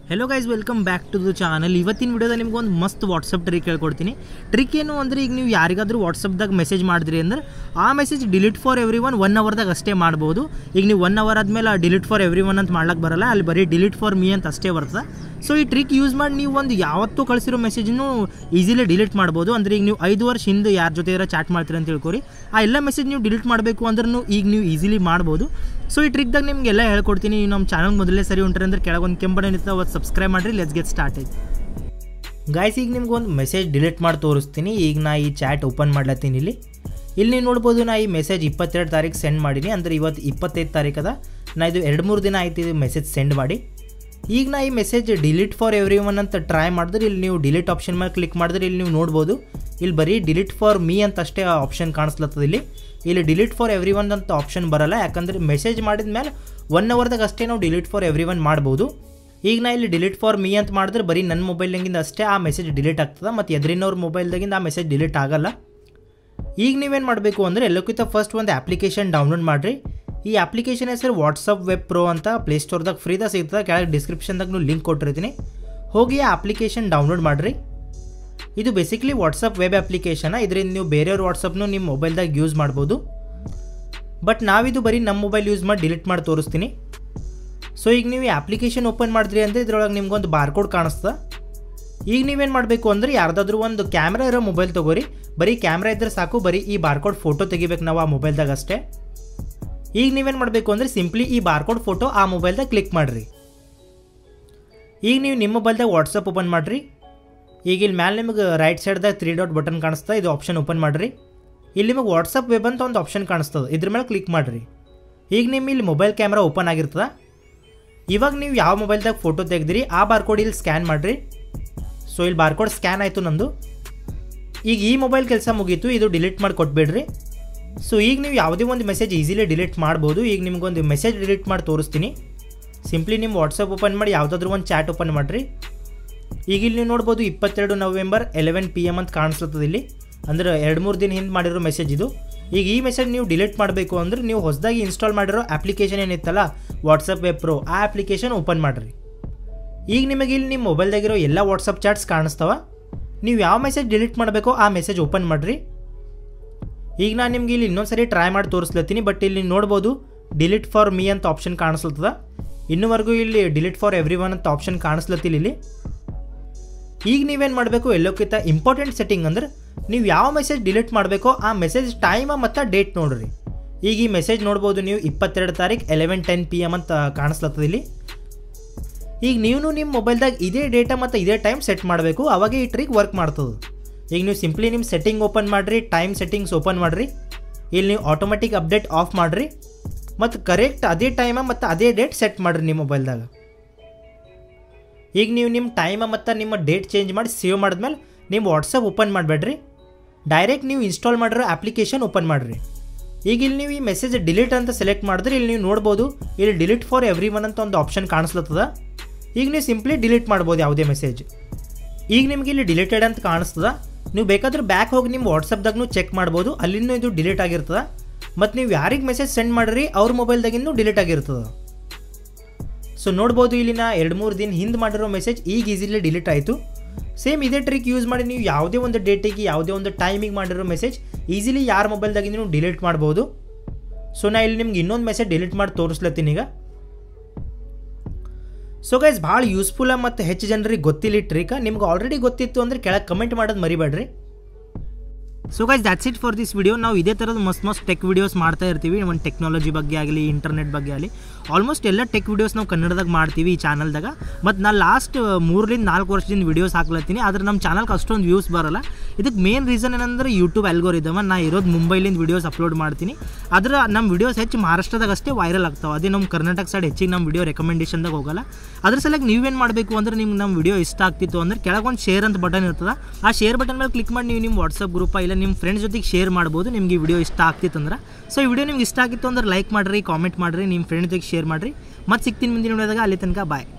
hello guys welcome back to the channel ಇವತ್ತಿನ ವಿಡಿಯೋದಾಗ ನಿಮ್ಗೆ ಒಂದು ಮಸ್ತ್ ವಾಟ್ಸಪ್ ಟ್ರಿಕ್ ಹೇಳ್ಕೊಡ್ತೀನಿ ಟ್ರಿಕ್ ಏನು ಅಂದರೆ ಈಗ ನೀವು ಯಾರಿಗಾದ್ರೂ ವಾಟ್ಸಪ್ದಾಗ ಮೆಸೇಜ್ ಮಾಡಿದ್ರಿ ಅಂದ್ರೆ ಆ message delete for everyone one ಅವರ್ದಾಗ ಅಷ್ಟೇ ಮಾಡ್ಬೋದು ಈಗ ನೀವು ಒನ್ ಅವರ್ ಆದಮೇಲೆ ಡಿಲೀಟ್ ಫಾರ್ ಎವ್ರಿ ಒನ್ ಅಂತ ಮಾಡ್ಲಿಕ್ಕೆ ಬರಲ್ಲ ಅಲ್ಲಿ ಬರೀ ಡಿಲೀಟ್ ಫಾರ್ ಮೀ ಅಂತ ಅಷ್ಟೇ ಬರ್ತದೆ ಸೊ ಈ ಟ್ರಿಕ್ ಯೂಸ್ ಮಾಡಿ ನೀವು ಒಂದು ಯಾವತ್ತೂ ಕಳಿಸಿರೋ ಮೆಸೇಜನ್ನು ಈಸಿಲಿ ಡಿಲೀಟ್ ಮಾಡ್ಬೋದು ಅಂದರೆ ಈಗ ನೀವು ಐದು ವರ್ಷ ಹಿಂದೆ ಯಾರ ಜೊತೆ ಇರೋ ಚಾಟ್ ಮಾಡ್ತೀರಿ ಅಂತ ತಿಳ್ಕೊರಿ ಆ ಎಲ್ಲ ಮೆಸೇಜ್ ನೀವು ಡಿಲೀಟ್ ಮಾಡಬೇಕು ಅಂದ್ರೂ ಈಗ ನೀವು ಈಸಿಲಿ ಮಾಡ್ಬೋದು ಸೊ ಈ ಟ್ರಿಕ್ದಾಗ ನಿಮಗೆಲ್ಲ ಹೇಳ್ಕೊಡ್ತೀನಿ ನೀವು ನಮ್ಮ ಚಾನಲ್ ಮೊದಲೇ ಸರಿ ಉಂಟ್ರಿ ಅಂದ್ರೆ ಕೆಳಗೊಂದು ಕೆಂಬಣ ಇರ್ತದೆ ಅವತ್ತು ಸಬ್ಸ್ಕ್ರೈಬ್ ಮಾಡಿರಿ ಲೆಟ್ಸ್ ಗೆಟ್ ಸ್ಟಾರ್ಟ್ ಆಯ್ತು ಗಾಯ್ಸ್ ಈಗ ನಿಮ್ಗೆ ಒಂದು ಮೆಸೇಜ್ ಡಿಲೀಟ್ ಮಾಡಿ ತೋರಿಸ್ತೀನಿ ಈಗ ನಾ ಈ ಚಾಟ್ ಓಪನ್ ಮಾಡ್ಲತ್ತೀನಿ ಇಲ್ಲಿ ಇಲ್ಲಿ ನೀವು ನೋಡ್ಬೋದು ನಾ ಈ ಮೆಸೇಜ್ ಇಪ್ಪತ್ತೆರಡು ತಾರೀಕು ಸೆಂಡ್ ಮಾಡೀನಿ ಅಂದ್ರೆ ಇವತ್ತು ಇಪ್ಪತ್ತೈದು ತಾರೀಕು ಅದ ನಾ ಇದು ಎರಡು ಮೂರು ದಿನ ಆಯ್ತು ಇದು ಮೆಸೇಜ್ ಸೆಂಡ್ ಮಾಡಿ ಈಗ ನಾ ಈ message delete for everyone ಅಂತ ಟ್ರೈ ಮಾಡಿದ್ರೆ ಇಲ್ಲಿ ನೀವು ಡಿಲೀಟ್ ಆಪ್ಷನ್ ಮೇಲೆ ಕ್ಲಿಕ್ ಮಾಡಿದ್ರೆ ಇಲ್ಲಿ ನೀವು ನೋಡ್ಬೋದು ಇಲ್ಲಿ ಬರೀ ಡಿಲೀಟ್ ಫಾರ್ ಮೀ ಅಂತ ಅಷ್ಟೇ ಆಪ್ಷನ್ ಕಾಣಿಸ್ಲತ್ತದ ಇಲ್ಲಿ ಇಲ್ಲಿ ಡಿಲೀಟ್ ಫಾರ್ ಎವ್ರಿ ಒನ್ ಅಂತ ಆಪ್ಷನ್ ಬರಲ್ಲ ಯಾಕಂದ್ರೆ ಮೆಸೇಜ್ ಮಾಡಿದ ಮೇಲೆ ಒನ್ ಅವರ್ದಾಗ ಅಷ್ಟೇ ನಾವು ಡಿಲೀಟ್ ಫಾರ್ ಎವ್ರಿ ಒನ್ ಮಾಡ್ಬೋದು ಈಗ ನಾ ಇಲ್ಲಿ ಡಿಲೀಟ್ ಫಾರ್ ಮೀ ಅಂತ ಮಾಡಿದ್ರೆ ಬರೀ ನನ್ನ ಮೊಬೈಲ್ನಾಗಿಂದ ಅಷ್ಟೇ ಆ ಮೆಸೇಜ್ ಡಿಲೀಟ್ ಆಗ್ತದೆ ಮತ್ತು ಎದ್ರಿನವ್ರ ಮೊಬೈಲ್ದಾಗಿಂದ ಆ ಮೆಸೇಜ್ ಡಿಲೀಟ್ ಆಗಲ್ಲ ಈಗ ನೀವೇನು ಮಾಡಬೇಕು ಅಂದರೆ ಎಲ್ಲಕ್ಕಿಂತ ಫಸ್ಟ್ ಒಂದು ಅಪ್ಲಿಕೇಶನ್ ಡೌನ್ಲೋಡ್ ಮಾಡಿರಿ ಈ ಅಪ್ಲಿಕೇಶನ್ ಹೆಸರು ವಾಟ್ಸಪ್ ವೆಬ್ ಪ್ರೋ ಅಂತ ಪ್ಲೇಸ್ಟೋರ್ದಾಗ ಫ್ರೀದಾಗ ಸಿಗ್ತದೆ ಕೆಳಗೆ ಡಿಸ್ಕ್ರಿಪ್ಷನ್ದಾಗ ನೀವು ಲಿಂಕ್ ಕೊಟ್ಟಿರ್ತೀನಿ ಹೋಗಿ ಆ ಅಪ್ಲಿಕೇಶನ್ ಡೌನ್ಲೋಡ್ ಮಾಡಿರಿ ಇದು ಬೇಸಿಕ್ಲಿ ವಾಟ್ಸಪ್ ವೆಬ್ ಅಪ್ಲಿಕೇಶನ ಇದರಿಂದ ನೀವು ಬೇರೆಯವ್ರ ವಾಟ್ಸಪ್ನು ನಿಮ್ಮ ಮೊಬೈಲ್ದಾಗ ಯೂಸ್ ಮಾಡ್ಬೋದು ಬಟ್ ನಾವಿದು ಬರೀ ನಮ್ಮ ಮೊಬೈಲ್ ಯೂಸ್ ಮಾಡಿ ಡಿಲೀಟ್ ಮಾಡಿ ತೋರಿಸ್ತೀನಿ ಸೊ ಈಗ ನೀವು ಈ ಅಪ್ಲಿಕೇಶನ್ ಓಪನ್ ಮಾಡಿದ್ರಿ ಅಂದರೆ ಇದ್ರೊಳಗೆ ನಿಮ್ಗೊಂದು ಬಾರ್ಕೋಡ್ ಕಾಣಿಸ್ತದೆ ಈಗ ನೀವೇನು ಮಾಡಬೇಕು ಅಂದರೆ ಯಾರ್ದಾದ್ರೂ ಒಂದು ಕ್ಯಾಮ್ರಾ ಇರೋ ಮೊಬೈಲ್ ತೊಗೋರಿ ಬರೀ ಕ್ಯಾಮ್ರಾ ಇದ್ದರೆ ಸಾಕು ಬರೀ ಈ ಬಾರ್ಕೋಡ್ ಫೋಟೋ ತೆಗಿಬೇಕು ನಾವು ಆ ಮೊಬೈಲ್ದಾಗ ಅಷ್ಟೇ ಈಗ ನೀವೇನು ಮಾಡಬೇಕು ಅಂದರೆ ಸಿಂಪ್ಲಿ ಈ ಬಾರ್ಕೋಡ್ ಫೋಟೋ ಆ ಮೊಬೈಲ್ದಾಗ ಕ್ಲಿಕ್ ಮಾಡಿರಿ ಈಗ ನೀವು ನಿಮ್ಮ ಮೊಬೈಲ್ದಾಗ ವಾಟ್ಸಪ್ ಓಪನ್ ಮಾಡಿರಿ ಈಗ ಇಲ್ಲಿ ಮ್ಯಾಲೆ ನಿಮಗೆ ರೈಟ್ ಸೈಡ್ದಾಗ ತ್ರೀ ಡಾಟ್ ಬಟನ್ ಕಾಣಿಸ್ತಾ ಇದು ಆಪ್ಷನ್ ಓಪನ್ ಮಾಡಿರಿ ಇಲ್ಲಿ ನಿಮಗೆ ವಾಟ್ಸಪ್ ವೆಬ್ ಅಂತ ಒಂದು ಆಪ್ಷನ್ ಕಾಣಿಸ್ತದೆ ಇದ್ರ ಮೇಲೆ ಕ್ಲಿಕ್ ಮಾಡಿರಿ ಈಗ ನಿಮ್ಮ ಇಲ್ಲಿ ಮೊಬೈಲ್ ಕ್ಯಾಮ್ರಾ ಓಪನ್ ಆಗಿರ್ತದೆ ಇವಾಗ ನೀವು ಯಾವ ಮೊಬೈಲ್ದಾಗ ಫೋಟೋ ತೆಗೆದಿರಿ ಆ ಬಾರ್ಕೋಡ್ ಇಲ್ಲಿ ಸ್ಕ್ಯಾನ್ ಮಾಡಿರಿ ಸೊ ಇಲ್ಲಿ ಬಾರ್ಕೋಡ್ ಸ್ಕ್ಯಾನ್ ಆಯಿತು ನಂದು ಈಗ ಈ ಮೊಬೈಲ್ ಕೆಲಸ ಮುಗೀತು ಇದು ಡಿಲೀಟ್ ಮಾಡಿ ಕೊಟ್ಬಿಡ್ರಿ ಸೊ ಈಗ ನೀವು ಯಾವುದೇ ಒಂದು ಮೆಸೇಜ್ ಈಸಿಲಿ ಡಿಲೀಟ್ ಮಾಡ್ಬೋದು ಈಗ ನಿಮ್ಗೊಂದು ಮೆಸೇಜ್ ಡಿಲೀಟ್ ಮಾಡಿ ತೋರಿಸ್ತೀನಿ ಸಿಂಪ್ಲಿ ನಿಮ್ಮ ವಾಟ್ಸಪ್ ಓಪನ್ ಮಾಡಿ ಯಾವುದಾದ್ರೂ ಒಂದು ಚಾಟ್ ಓಪನ್ ಮಾಡಿರಿ ಈಗ ಇಲ್ಲಿ ನೀವು ನೋಡ್ಬೋದು ಇಪ್ಪತ್ತೆರಡು ನವೆಂಬರ್ ಎಲೆವೆನ್ ಪಿ ಎಮ್ ಅಂತ ಕಾಣಿಸ್ತದೆ ಇಲ್ಲಿ ಅಂದ್ರೆ ಎರಡು ಮೂರು ದಿನ ಹಿಂದೆ ಮಾಡಿರೋ ಮೆಸೇಜ್ ಇದು ಈಗ ಈ ಮೆಸೇಜ್ ನೀವು ಡಿಲೀಟ್ ಮಾಡಬೇಕು ಅಂದ್ರೆ ನೀವು ಹೊಸದಾಗಿ ಇನ್ಸ್ಟಾಲ್ ಮಾಡಿರೋ ಅಪ್ಲಿಕೇಶನ್ ಏನಿತ್ತಲ್ಲ ವಾಟ್ಸಪ್ ವೆಬ್ ಪ್ರೋ ಆ ಅಪ್ಲಿಕೇಶನ್ ಓಪನ್ ಮಾಡಿರಿ ಈಗ ನಿಮಗೆ ಇಲ್ಲಿ ನಿಮ್ಮ ಮೊಬೈಲ್ದಾಗಿರೋ ಎಲ್ಲ ವಾಟ್ಸಪ್ ಚಾಟ್ಸ್ ಕಾಣಿಸ್ತಾವ ನೀವು ಯಾವ ಮೆಸೇಜ್ ಡಿಲೀಟ್ ಮಾಡಬೇಕೋ ಆ ಮೆಸೇಜ್ ಓಪನ್ ಮಾಡಿರಿ ಈಗ ನಾನು ನಿಮ್ಗೆ ಇಲ್ಲಿ ಇನ್ನೊಂದು ಸರಿ ಟ್ರೈ ಮಾಡಿ ತೋರಿಸ್ಲತ್ತೀನಿ ಬಟ್ ಇಲ್ಲಿ ನೋಡ್ಬೋದು ಡಿಲೀಟ್ ಫಾರ್ ಮೀ ಅಂತ ಆಪ್ಷನ್ ಕಾಣಿಸ್ಲತ್ತದ ಇನ್ನೂವರೆಗೂ ಇಲ್ಲಿ ಡಿಲೀಟ್ ಫಾರ್ ಎವ್ರಿ ಒನ್ ಅಂತ ಆಪ್ಷನ್ ಕಾಣಿಸ್ಲತ್ತಿಲ್ಲ ಇಲ್ಲಿ ಈಗ ನೀವೇನು ಮಾಡಬೇಕು ಎಲ್ಲೋಕ್ಕಿಂತ ಇಂಪಾರ್ಟೆಂಟ್ ಸೆಟ್ಟಿಂಗ್ ಅಂದ್ರೆ ನೀವು ಯಾವ ಮೆಸೇಜ್ ಡಿಲೀಟ್ ಮಾಡಬೇಕೋ ಆ ಮೆಸೇಜ್ ಟೈಮ ಮತ್ತು ಡೇಟ್ ನೋಡ್ರಿ ಈಗ ಈ ಮೆಸೇಜ್ ನೋಡ್ಬೋದು ನೀವು ಇಪ್ಪತ್ತೆರಡು ತಾರೀಕು ಎಲೆವೆನ್ ಟೆನ್ ಪಿ ಎಮ್ ಅಂತ ಕಾಣಿಸ್ಲತ್ತದ ಇಲ್ಲಿ ಈಗ ನೀವು ನಿಮ್ಮ ಮೊಬೈಲ್ದಾಗ ಇದೇ ಡೇಟಾ ಮತ್ತು ಇದೇ ಟೈಮ್ ಸೆಟ್ ಮಾಡಬೇಕು ಅವಾಗ ಈ ಟ್ರಿಕ್ ವರ್ಕ್ ಮಾಡ್ತದೆ ಈಗ ನೀವು ಸಿಂಪ್ಲಿ ನಿಮ್ಮ ಸೆಟ್ಟಿಂಗ್ ಓಪನ್ ಮಾಡಿರಿ ಟೈಮ್ ಸೆಟ್ಟಿಂಗ್ಸ್ ಓಪನ್ ಮಾಡಿರಿ ಇಲ್ಲಿ ನೀವು ಆಟೋಮೆಟಿಕ್ ಅಪ್ಡೇಟ್ ಆಫ್ ಮಾಡಿರಿ ಮತ್ತು ಕರೆಕ್ಟ್ ಅದೇ ಟೈಮ ಮತ್ತು ಅದೇ ಡೇಟ್ ಸೆಟ್ ಮಾಡಿರಿ ನಿಮ್ಮ ಮೊಬೈಲ್ದಾಗ ಈಗ ನೀವು ನಿಮ್ಮ ಟೈಮ ಮತ್ತು ನಿಮ್ಮ ಡೇಟ್ ಚೇಂಜ್ ಮಾಡಿ ಸೇವ್ ಮಾಡಿದ್ಮೇಲೆ ನಿಮ್ಮ ವಾಟ್ಸಪ್ ಓಪನ್ ಮಾಡಬೇಡ್ರಿ ಡೈರೆಕ್ಟ್ ನೀವು ಇನ್ಸ್ಟಾಲ್ ಮಾಡಿರೋ ಅಪ್ಲಿಕೇಶನ್ ಓಪನ್ ಮಾಡಿರಿ ಈಗ ಇಲ್ಲಿ ನೀವು ಈ ಮೆಸೇಜ್ ಡಿಲೀಟ್ ಅಂತ ಸೆಲೆಕ್ಟ್ ಮಾಡಿದ್ರೆ ಇಲ್ಲಿ ನೀವು ನೋಡ್ಬೋದು ಇಲ್ಲಿ ಡಿಲೀಟ್ ಫಾರ್ ಎವ್ರಿ ಒನ್ ಅಂತ ಒಂದು ಆಪ್ಷನ್ ಕಾಣಿಸ್ಲತ್ತದ ಈಗ ನೀವು ಸಿಂಪ್ಲಿ ಡಿಲೀಟ್ ಮಾಡ್ಬೋದು ಯಾವುದೇ ಮೆಸೇಜ್ ಈಗ ನಿಮಗೆ ಇಲ್ಲಿ ಡಿಲೀಟೆಡ್ ಅಂತ ಕಾಣಿಸ್ತದ ನೀವು ಬೇಕಾದ್ರೆ ಬ್ಯಾಕ್ ಹೋಗಿ ನಿಮ್ಮ ವಾಟ್ಸಪ್ದಾಗೂ ಚೆಕ್ ಮಾಡ್ಬೋದು ಅಲ್ಲಿಂದ ಇದು ಡಿಲೀಟ್ ಆಗಿರ್ತದೆ ಮತ್ತು ನೀವು ಯಾರಿಗೆ ಮೆಸೇಜ್ ಸೆಂಡ್ ಮಾಡಿರಿ ಅವ್ರ ಮೊಬೈಲ್ದಾಗಿಂದು ಡಿಲೀಟ್ ಆಗಿರ್ತದೆ ಸೊ ನೋಡ್ಬೋದು ಇಲ್ಲಿನ ಎರಡು ಮೂರು ದಿನ ಹಿಂದೆ ಮಾಡಿರೋ ಮೆಸೇಜ್ ಈಗ ಈಸಿಲಿ ಡಿಲೀಟ್ ಆಯಿತು ಸೇಮ್ ಇದೇ ಟ್ರಿಕ್ ಯೂಸ್ ಮಾಡಿ ನೀವು ಯಾವುದೇ ಒಂದು ಡೇಟಿಗೆ ಯಾವುದೇ ಒಂದು ಟೈಮಿಗೆ ಮಾಡಿರೋ ಮೆಸೇಜ್ ಈಸಿಲಿ ಯಾರ ಮೊಬೈಲ್ದಾಗಿಂದ ನೀವು ಡಿಲೀಟ್ ಮಾಡ್ಬೋದು ಸೊ ನಾ ಇಲ್ಲಿ ನಿಮ್ಗೆ ಇನ್ನೊಂದು ಮೆಸೇಜ್ ಡಿಲೀಟ್ ಮಾಡಿ ತೋರಿಸ್ಲತ್ತೀನಿ ಈಗ ಸೊ ಗೈಸ್ ಭಾಳ ಯೂಸ್ಫುಲ್ಲ ಮತ್ತು ಹೆಚ್ಚು ಜನರಿಗೆ ಗೊತ್ತಿಲ್ಲ ಈ ಟ್ರಿಕ ನಿಮ್ಗೆ ಆಲ್ರೆಡಿ ಗೊತ್ತಿತ್ತು ಅಂದರೆ ಕೆಳಗೆ ಕಮೆಂಟ್ ಮಾಡೋದು ಮರಿಬೇಡ್ರಿ so guys that's it for this video ನಾವು ಇದೇ ಥರದ ಮಸ್ತ್ ಮಸ್ತ್ ಟೆಕ್ ವಿಡಿಯೋಸ್ ಮಾಡ್ತಾ ಇರ್ತೀವಿ ಒಂದು ಟೆಕ್ನಾಲಜಿ ಬಗ್ಗೆ ಆಗಲಿ ಇಂಟರ್ನೆಟ್ ಬಗ್ಗೆ ಆಗಲಿ ಆಲ್ಮೋಸ್ಟ್ ಎಲ್ಲ ಟೆಕ್ ವಿಡಿಯೋಸ್ ನಾವು ಕನ್ನಡದಾಗ ಮಾಡ್ತೀವಿ ಈ ಚಾನಲ್ದಾಗ ಮತ್ತು ನಾನು ಲಾಸ್ಟ್ ಮೂರರಿಂದ ನಾಲ್ಕು ವರ್ಷದಿಂದ ವಿಡಿಯೋಸ್ ಹಾಕ್ಲತ್ತೀನಿ ಆದ್ರೆ ನಮ್ಮ ಚಾನಲ್ಗೆ ಅಷ್ಟೊಂದು ವ್ಯೂಸ್ ಬರೋಲ್ಲ ಇದಕ್ಕೆ ಮೇನ್ ರೀಸನ್ ಏನಂದ್ರೆ ಯೂಟ್ಯೂಬ್ ಅಲ್ಗೋರಿದಮ ನಾ ಇರೋದು ಮುಂಬೈಲಿಂದ ವಿಡಿಯೋಸ್ ಅಪ್ಲೋಡ್ ಮಾಡ್ತೀನಿ ಅದ್ರ ನಮ್ಮ ವಿಡಿಯೋಸ್ ಹೆಚ್ಚು ಮಹಾರಾಷ್ಟ್ರದಾಗ ಅಷ್ಟೇ ವೈರಲ್ ಆಗ್ತಾವೆ ಅದೇ ನಮ್ಮ ಕರ್ನಾಟಕ ಸೈಡ್ ಹೆಚ್ಚಿಗೆ ನಮ್ಮ ವಿಡಿಯೋ ರೆಕಮೆಂಡೇಷನ್ದಾಗ ಹೋಗಲ್ಲ ಅದ್ರ ಸಲಕ್ಕೆ ನೀವೇನು ಮಾಡಬೇಕು ಅಂದ್ರೆ ನಿಮ್ಗೆ ನಮ್ಮ ವಿಡಿಯೋ ಇಷ್ಟ ಆಗ್ತಿತ್ತು ಅಂದ್ರೆ ಕೆಳಗೊಂದು ಶೇರ್ ಅಂತ ಬಟನ್ ಇರ್ತದೆ ಆ ಶೇರ್ ಬಟನ್ ಮೇಲೆ ಕ್ಲಿಕ್ ಮಾಡಿ ನೀವು ನಿಮ್ಮ ವಾಟ್ಸಪ್ ಗ್ರೂಪ ಇಲ್ಲ ನಿಮ್ಮ ಫ್ರೆಂಡ್ಸ್ ಜೊತೆಗೆ ಶೇರ್ ಮಾಡ್ಬೋದು ನಿಮ್ಗೆ ಈ ವಿಡಿಯೋ ಇಷ್ಟ ಆಗ್ತಿತ್ತು ಅಂದ್ರೆ ಸೊ ಈ ವಿಡಿಯೋ ನಿಮ್ಗೆ ಇಷ್ಟ ಆಗಿತ್ತು ಅಂದ್ರೆ ಲೈಕ್ ಮಾಡಿರಿ ಕಾಮೆಂಟ್ ಮಾಡಿರಿ ನಿಮ್ಮ ಫ್ರೆಂಡ್ ಜೊತೆಗೆ ಶೇರ್ ಮಾಡಿರಿ ಮತ್ತೆ ಸಿಗ್ತೀನಿ ಮುಂದಿನ ವಿಡಿಯೋದಾಗ ಅಲ್ಲಿ ತನಕ ಬಾಯ್